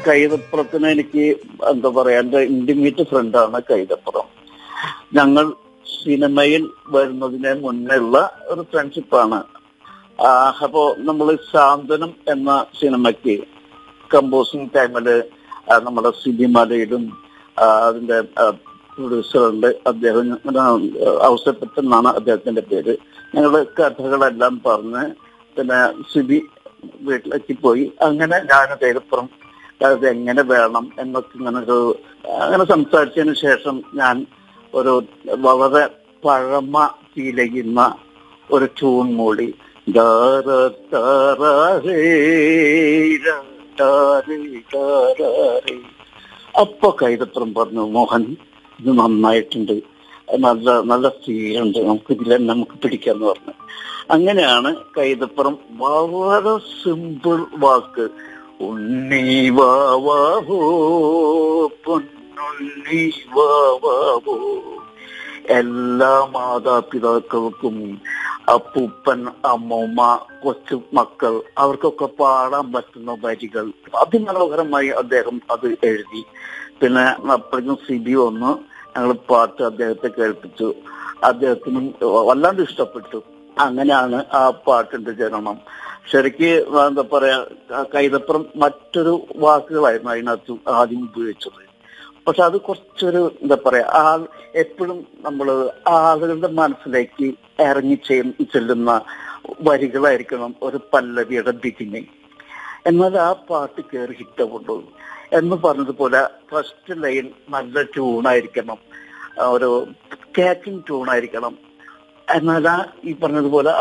കൈതപ്പുറത്തിന് എനിക്ക് എന്താ പറയാ എന്റെ ഇന്റിമേറ്റ് ഫ്രണ്ടാണ് കൈതപ്പുറം ഞങ്ങൾ സിനിമയിൽ വരുന്നതിന് മുന്നേ ഉള്ള ഒരു ഫ്രണ്ട്ഷിപ്പാണ് അപ്പോ നമ്മൾ സാന്ത്വനം എന്ന സിനിമയ്ക്ക് കമ്പോസിങ് ടൈമില് ആ, നമ്മുടെ സിബി മലയിലും ആ, അതിന്റെ പ്രൊഡ്യൂസറുണ്ട് അദ്ദേഹം ഔസപ്പത്ത് എന്നാണ് അദ്ദേഹത്തിന്റെ പേര് ഞങ്ങളുടെ കഥകളെല്ലാം പറഞ്ഞ് പിന്നെ സിബി വീട്ടിലേക്ക് പോയി അങ്ങനെ ഞാൻ കൈതപ്പുറം അത് എങ്ങനെ വേണം എന്നൊക്കെ ഇങ്ങനെ ഒരു അങ്ങനെ സംസാരിച്ചതിന് ശേഷം ഞാൻ ഒരു വളരെ പഴമ ഫീൽ ചെയ്യുന്ന ഒരു ട്യൂൺ മൂളി ദാര താരേ രാരേ താരേ. അപ്പൊ കൈതപ്പുറം പറഞ്ഞു മോഹൻ ഇത് നന്നായിട്ടുണ്ട് നല്ല നല്ല ഫീലുണ്ട് നമുക്ക് ഇതിലെ നമുക്ക് പിടിക്കാന്ന് പറഞ്ഞു അങ്ങനെയാണ് കൈതപ്പുറം വളരെ സിമ്പിൾ വാക്ക് ഉണ്ണി വാവാഹോ പൊന്നുണ്ണി വാവാഹോ എല്ലാ മാതാപിതാക്കൾക്കും അപ്പൂപ്പൻ അമ്മൂമ്മ കൊച്ചു മക്കൾ അവർക്കൊക്കെ പാടാൻ പറ്റുന്ന വരികൾ അതിമനോഹരമായി അദ്ദേഹം അത് എഴുതി പിന്നെ അപ്പോഴേക്കും സിബി വന്ന് ഞങ്ങൾ പാട്ട് അദ്ദേഹത്തെ കേൾപ്പിച്ചു അദ്ദേഹത്തിനും വല്ലാണ്ട് ഇഷ്ടപ്പെട്ടു അങ്ങനെയാണ് ആ പാട്ടിന്റെ ജനനം ശരിക്ക് എന്താ പറയാ കൈതപ്പുറം മറ്റൊരു വാക്കുകളായിരുന്നു അതിനകത്ത് ആദ്യം ഉപയോഗിച്ചത് പക്ഷെ അത് കുറച്ചൊരു എന്താ പറയാ ആൾ എപ്പോഴും നമ്മൾ ആളുകളുടെ മനസ്സിലേക്ക് ഇറങ്ങി ചെയ്യ- ചെല്ലുന്ന വരികളായിരിക്കണം ഒരു പല്ലവിയുടെ ബിഗിനിങ് എന്നാൽ ആ പാട്ട് കയറി ഹിറ്റാവുള്ളൂ എന്ന് പറഞ്ഞതുപോലെ ഫസ്റ്റ് ലൈൻ നല്ല ട്യൂണായിരിക്കണം ഒരു കാച്ചിങ് ട്യൂണായിരിക്കണം എന്നാൽ ആ ഈ പറഞ്ഞതുപോലെ